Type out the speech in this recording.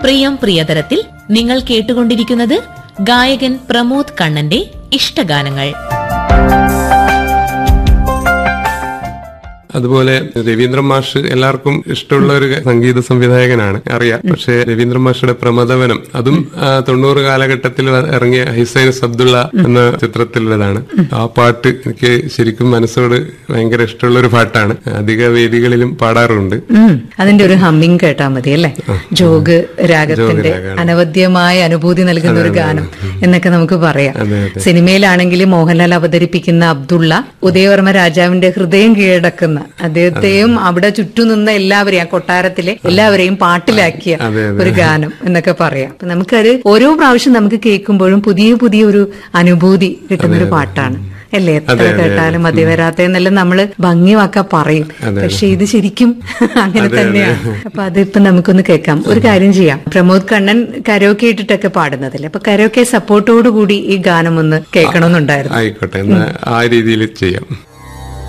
പ്രിയം പ്രിയതരത്തിൽ നിങ്ങൾ കേട്ടുകൊണ്ടിരിക്കുന്നത് ഗായകൻ പ്രമോദ് കണ്ണന്റെ ഇഷ്ടഗാനങ്ങൾ അതുപോലെ രവീന്ദ്രൻ മാഷ് എല്ലാവർക്കും ഇഷ്ടമുള്ള ഒരു സംഗീത സംവിധായകനാണ് അറിയാം പക്ഷേ രവീന്ദ്രൻ മാഷയുടെ പ്രമദവനം അതും ആ, തൊണ്ണൂറ് കാലഘട്ടത്തിൽ വ- ഇറങ്ങിയ ഹൈസൈനസ് അബ്ദുള്ള എന്ന ചിത്രത്തിലുള്ളതാണ് ആ പാട്ട് എനിക്ക് ശരിക്കും മനസ്സോട് ഭയങ്കര ഇഷ്ടമുള്ള ഒരു പാട്ടാണ് അധിക വേദികളിലും പാടാറുണ്ട് ഉം. അതിന്റെ ഒരു ഹമ്മിങ് കേട്ടാ മതി അല്ലേ ജോഗ് രാഗത്തിന്റെ രാഗമാണ്. അനവദ്യമായ അനുഭൂതി നൽകുന്ന ഒരു ഗാനം എന്നൊക്കെ നമുക്ക് പറയാം അതെ, അതെ. സിനിമയിലാണെങ്കിൽ മോഹൻലാൽ അവതരിപ്പിക്കുന്ന അബ്ദുള്ള ഉദയവർമ്മ രാജാവിന്റെ ഹൃദയം കീഴടക്കുന്ന അദ്ദേഹത്തെയും അവിടെ ചുറ്റും നിന്ന എല്ലാവരെയും ആ കൊട്ടാരത്തിലെ എല്ലാവരെയും പാട്ടിലാക്കിയ അതെ, അതെ. ഒരു ഗാനം എന്നൊക്കെ പറയാം അപ്പൊ നമുക്കത് ഓരോ പ്രാവശ്യം നമുക്ക് കേൾക്കുമ്പോഴും പുതിയ പുതിയ ഒരു അനുഭൂതി കിട്ടുന്ന ഒരു പാട്ടാണ് അല്ലേ എത്ര അതെ, അതെ, കേട്ടാലും മതി വരാത്തെന്നെല്ലാം നമ്മള് ഭംഗിവാക്ക പറയും അതെ. പക്ഷെ ഇത് ശരിക്കും അങ്ങനെ തന്നെയാണ് അപ്പൊ അതിപ്പോ നമുക്കൊന്ന് കേൾക്കാം ഒരു കാര്യം ചെയ്യാം പ്രമോദ് കണ്ണൻ കരോക്കെ ഇട്ടിട്ടൊക്കെ പാടുന്നതല്ലേ അപ്പൊ കരോക്കെ സപ്പോർട്ടോടു കൂടി ഈ ഗാനം ഒന്ന് കേൾക്കണമെന്നുണ്ടായിരുന്നു ആയിക്കോട്ടെ എന്നാ ആ രീതിയിൽ ചെയ്യാം